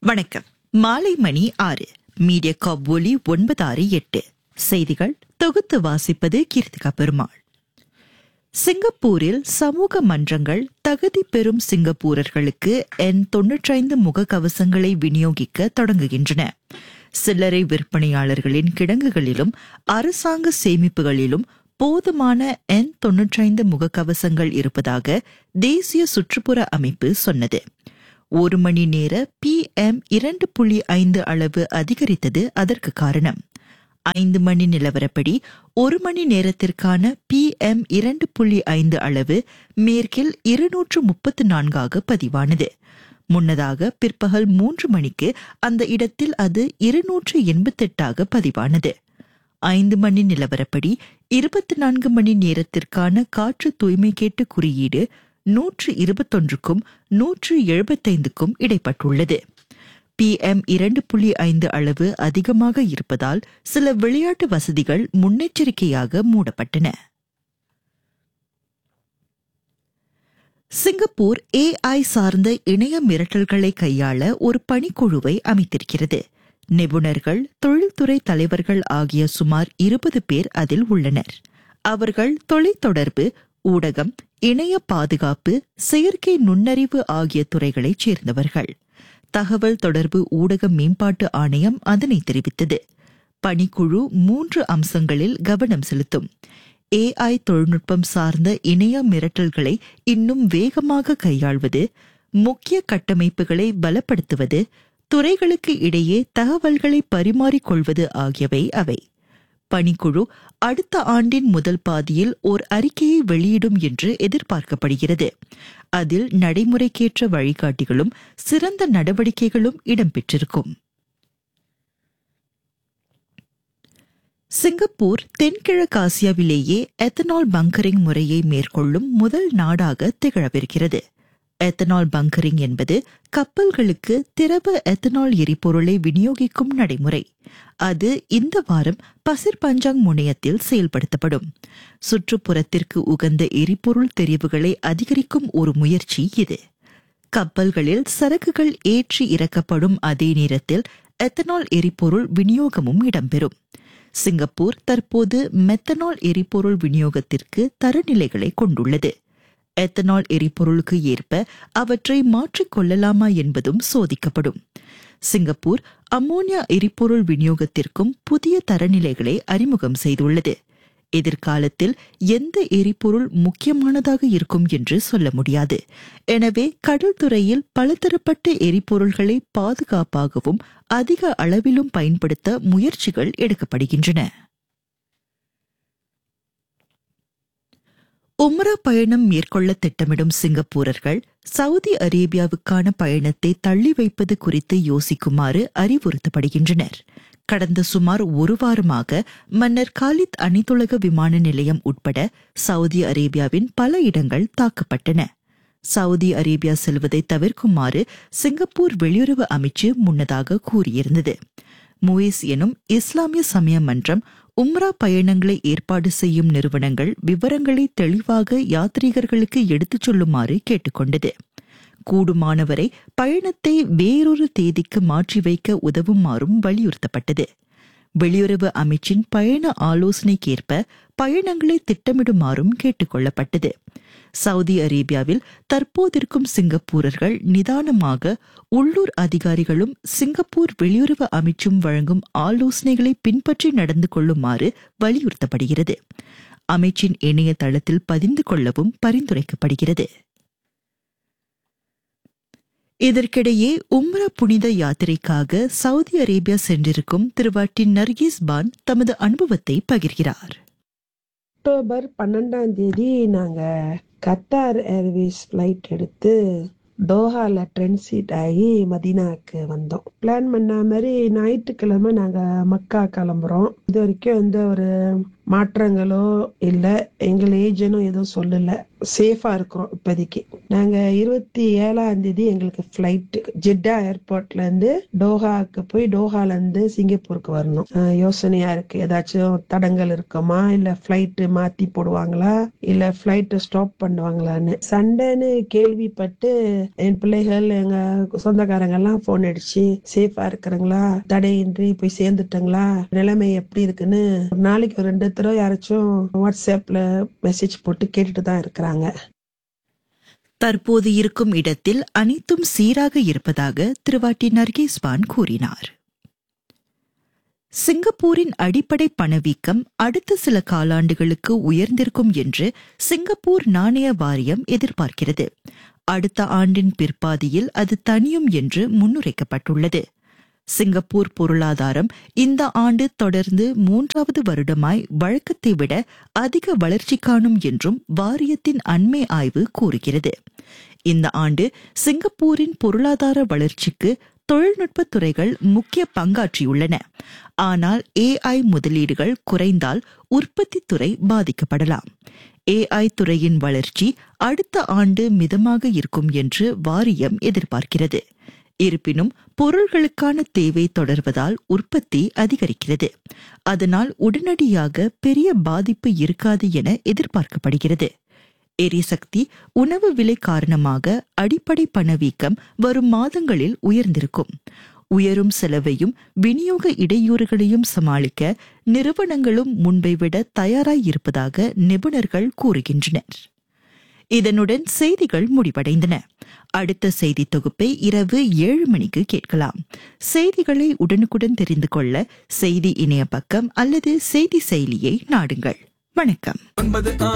வணக்கம் மாலை மணி ஆறு மீடியா காப் ஒலி ஒன்பது ஆறு எட்டு செய்திகள் தொகுத்து வாசிப்பது கீர்த்திகா பெருமாள் சிங்கப்பூரில் சமூக மன்றங்கள் தகுதி பெறும் சிங்கப்பூரர்களுக்கு என் தொன்னூற்றைந்து முகக்கவசங்களை விநியோகிக்க தொடங்குகின்றன சில்லறை விற்பனையாளர்களின் கிடங்குகளிலும் அரசாங்க சேமிப்புகளிலும் போதுமான என் தொன்னூற்றைந்து முகக்கவசங்கள் இருப்பதாக தேசிய சுற்றுப்புற அமைப்பு சொன்னது ஒரு மணி நேர பி எம் இரண்டு புள்ளி ஐந்து அளவு அதிகரித்தது அதற்கு காரணம் ஐந்து மணி நிலவரப்படி ஒரு மணி நேரத்திற்கான பி எம் இரண்டு புள்ளி ஐந்து அளவு மேற்கில் இருநூற்று முப்பத்து நான்காக பதிவானது முன்னதாக பிற்பகல் மூன்று மணிக்கு அந்த இடத்தில் அது இருநூற்று எண்பத்தெட்டாக பதிவானது ஐந்து மணி நிலவரப்படி இருபத்தி நான்கு மணி நேரத்திற்கான காற்று தூய்மை கேட்டு குறியீடு நூற்று இருபத்தொன்றுக்கும் நூற்று எழுபத்தைந்துக்கும் இடைப்பட்டுள்ளது பிஎம் இரண்டு புள்ளி ஐந்து அளவு அதிகமாக இருப்பதால் சில விளையாட்டு வசதிகள் முன்னெச்சரிக்கையாக மூடப்பட்டன சிங்கப்பூர் ஏஐ சார்ந்த இணைய மிரட்டல்களை கையாள ஒரு பணிக்குழுவை அமைத்திருக்கிறது நிபுணர்கள் தொழில்துறை தலைவர்கள் ஆகிய சுமார் இருபது பேர் அதில் உள்ளனர் அவர்கள் தொலைத்தொடர்பு ஊடகம் இணைய பாதுகாப்பு செயற்கை நுண்ணறிவு ஆகிய துறைகளைச் சேர்ந்தவர்கள் தகவல் தொடர்பு ஊடக மேம்பாட்டு ஆணையம் அதனை தெரிவித்தது பணிக்குழு மூன்று அம்சங்களில் கவனம் செலுத்தும் ஏஐ தொழில்நுட்பம் சார்ந்த இணைய மிரட்டல்களை இன்னும் வேகமாக கையாள்வது முக்கிய கட்டமைப்புகளை பலப்படுத்துவது துறைகளுக்கு இடையே தகவல்களை பரிமாறிக்கொள்வது ஆகியவை அவை பணிக்குழு அடுத்த ஆண்டின் முதல் பாதியில் ஓர் அறிக்கையை வெளியிடும் என்று எதிர்பார்க்கப்படுகிறது அதில் நடைமுறைக்கேற்ற வழிகாட்டிகளும் சிறந்த நடவடிக்கைகளும் இடம்பெற்றிருக்கும் சிங்கப்பூர் தென்கிழக்காசியாவிலேயே எத்தனால் பங்கரிங் முறையை மேற்கொள்ளும் முதல் நாடாக திகழவிருக்கிறது எத்தனால் பங்கரிங் என்பது கப்பல்களுக்கு திரவ எத்தனால் எரிபொருளை விநியோகிக்கும் நடைமுறை அது இந்த வாரம் பசிர் பஞ்சாங் முனையத்தில் செயல்படுத்தப்படும் சுற்றுப்புறத்திற்கு உகந்த எரிபொருள் தெரிவுகளை அதிகரிக்கும் ஒரு முயற்சி இது கப்பல்களில் சரக்குகள் ஏற்றி இறக்கப்படும் அதே நேரத்தில் எத்தனால் எரிபொருள் விநியோகமும் இடம்பெறும் சிங்கப்பூர் தற்போது மெத்தனால் எரிபொருள் விநியோகத்திற்கு தரநிலைகளை கொண்டுள்ளது எத்தனால் எரிபொருளுக்கு ஏற்ப அவற்றை மாற்றிக்கொள்ளலாமா என்பதும் சோதிக்கப்படும் சிங்கப்பூர் அம்மோனியா எரிபொருள் விநியோகத்திற்கும் புதிய தரநிலைகளை அறிமுகம் செய்துள்ளது எதிர்காலத்தில் எந்த எரிபொருள் முக்கியமானதாக இருக்கும் என்று சொல்ல முடியாது எனவே கடல் துறையில் பலதரப்பட்ட எரிபொருள்களை பாதுகாப்பாகவும் அதிக அளவிலும் பயன்படுத்த முயற்சிகள் எடுக்கப்படுகின்றன உம்ரா பயணம் மேற்கொள்ள திட்டமிடும் சிங்கப்பூரர்கள் சவுதி அரேபியாவுக்கான பயணத்தை தள்ளி வைப்பது குறித்து யோசிக்குமாறு அறிவுறுத்தப்படுகின்றனர் கடந்த சுமார் ஒரு வாரமாக மன்னர் காலித் அனைத்துலக விமான நிலையம் உட்பட சவுதி அரேபியாவின் பல இடங்கள் தாக்கப்பட்டன சவுதி அரேபியா செல்வதை தவிர்க்குமாறு சிங்கப்பூர் வெளியுறவு அமைச்சு முன்னதாக கூறியிருந்தது முயிஸ் எனும் இஸ்லாமிய சமய மன்றம் உம்ரா பயணங்களை ஏற்பாடு செய்யும் நிறுவனங்கள் விவரங்களை தெளிவாக யாத்ரீகர்களுக்கு எடுத்துச் சொல்லுமாறு கேட்டுக்கொண்டது கூடுமானவரை பயணத்தை வேறொரு தேதிக்கு மாற்றி வைக்க உதவுமாறும் வலியுறுத்தப்பட்டது வெளியுறவு அமைச்சின் பயண ஆலோசனைக்கேற்ப பயணங்களை திட்டமிடுமாறும் கேட்டுக்கொள்ளப்பட்டது சவுதி அரேபியாவில் தற்போதிருக்கும் சிங்கப்பூரர்கள் நிதானமாக உள்ளூர் அதிகாரிகளும் சிங்கப்பூர் வெளியுறவு அமைச்சும் வழங்கும் ஆலோசனைகளை பின்பற்றி நடந்து கொள்ளுமாறு வலியுறுத்தப்படுகிறது அமைச்சின் இணையதளத்தில் பதிந்து கொள்ளவும் பரிந்துரைக்கப்படுகிறது இதற்கிடையே உம்ரா புனித யாத்திரைக்காக சவுதி அரேபியா சென்றிருக்கும் திருவாட்டி நர்கீஸ் பான் தமது அனுபவத்தை பகிர்கிறார் அக்டோபர் பன்னெண்டாம் தேதி நாங்க கத்தார் ஏர்வேஸ் ஃப்ளைட் எடுத்து தோஹால ட்ரென்சிட் ஆகி மதீனாக்கு வந்தோம் பிளான் பண்ண மாதிரி ஞாயிற்றுக்கிழமை நாங்க மக்கா கிளம்புறோம் இது வரைக்கும் எந்த ஒரு மாற்றங்களோ இல்ல எங்கள் ஏஜென்டும் எதுவும் சொல்லல சேஃபா இருக்கிறோம் இப்போதைக்கு நாங்க இருபத்தி ஏழாம் தேதி எங்களுக்கு ஃபிளைட் ஜெட்டா ஏர்போர்ட்ல இருந்து டோஹாக்கு போய் டோஹால இருந்து சிங்கப்பூருக்கு வரணும் அஹ் யோசனையா இருக்கு ஏதாச்சும் தடங்கள் இருக்குமா இல்ல ஃபிளைட் மாத்தி போடுவாங்களா இல்ல ஃபிளைட் ஸ்டாப் பண்ணுவாங்களான்னு சண்டைன்னு கேள்விப்பட்டு என் பிள்ளைகள் எங்க சொந்தக்காரங்க எல்லாம் போன் அடிச்சு சேஃபா இருக்கிறாங்களா தடையின்றி போய் சேர்ந்துட்டாங்களா நிலைமை எப்படி இருக்குன்னு ஒரு நாளைக்கு ஒரு ரெண்டு தடவை யாராச்சும் வாட்ஸ்அப்ல மெசேஜ் போட்டு கேட்டுட்டு தான் இருக்கிறாங்க தற்போது இருக்கும் இடத்தில் அனைத்தும் சீராக இருப்பதாக திருவாட்டி நர்கேஸ்வான் கூறினார் சிங்கப்பூரின் அடிப்படை பணவீக்கம் அடுத்த சில காலாண்டுகளுக்கு உயர்ந்திருக்கும் என்று சிங்கப்பூர் நாணய வாரியம் எதிர்பார்க்கிறது அடுத்த ஆண்டின் பிற்பாதியில் அது தனியும் என்று முன்னுரைக்கப்பட்டுள்ளது சிங்கப்பூர் பொருளாதாரம் இந்த ஆண்டு தொடர்ந்து மூன்றாவது வருடமாய் வழக்கத்தை விட அதிக வளர்ச்சி காணும் என்றும் வாரியத்தின் அண்மை ஆய்வு கூறுகிறது இந்த ஆண்டு சிங்கப்பூரின் பொருளாதார வளர்ச்சிக்கு தொழில்நுட்ப துறைகள் முக்கிய பங்காற்றியுள்ளன ஆனால் ஏஐ முதலீடுகள் குறைந்தால் உற்பத்தி துறை பாதிக்கப்படலாம் ஏஐ துறையின் வளர்ச்சி அடுத்த ஆண்டு மிதமாக இருக்கும் என்று வாரியம் எதிர்பார்க்கிறது இருப்பினும் பொருள்களுக்கான தேவை தொடர்வதால் உற்பத்தி அதிகரிக்கிறது அதனால் உடனடியாக பெரிய பாதிப்பு இருக்காது என எதிர்பார்க்கப்படுகிறது எரிசக்தி உணவு விலை காரணமாக அடிப்படை பணவீக்கம் வரும் மாதங்களில் உயர்ந்திருக்கும் உயரும் செலவையும் விநியோக இடையூறுகளையும் சமாளிக்க நிறுவனங்களும் முன்பை விட தயாராய் இருப்பதாக நிபுணர்கள் கூறுகின்றனர் இதனுடன் செய்திகள் முடிவடைந்தன அடுத்த செய்தி தொகுப்பை இரவு ஏழு மணிக்கு கேட்கலாம் செய்திகளை உடனுக்குடன் தெரிந்து கொள்ள செய்தி இணைய பக்கம் அல்லது செய்தி செயலியை நாடுங்கள் வணக்கம் ஒன்பது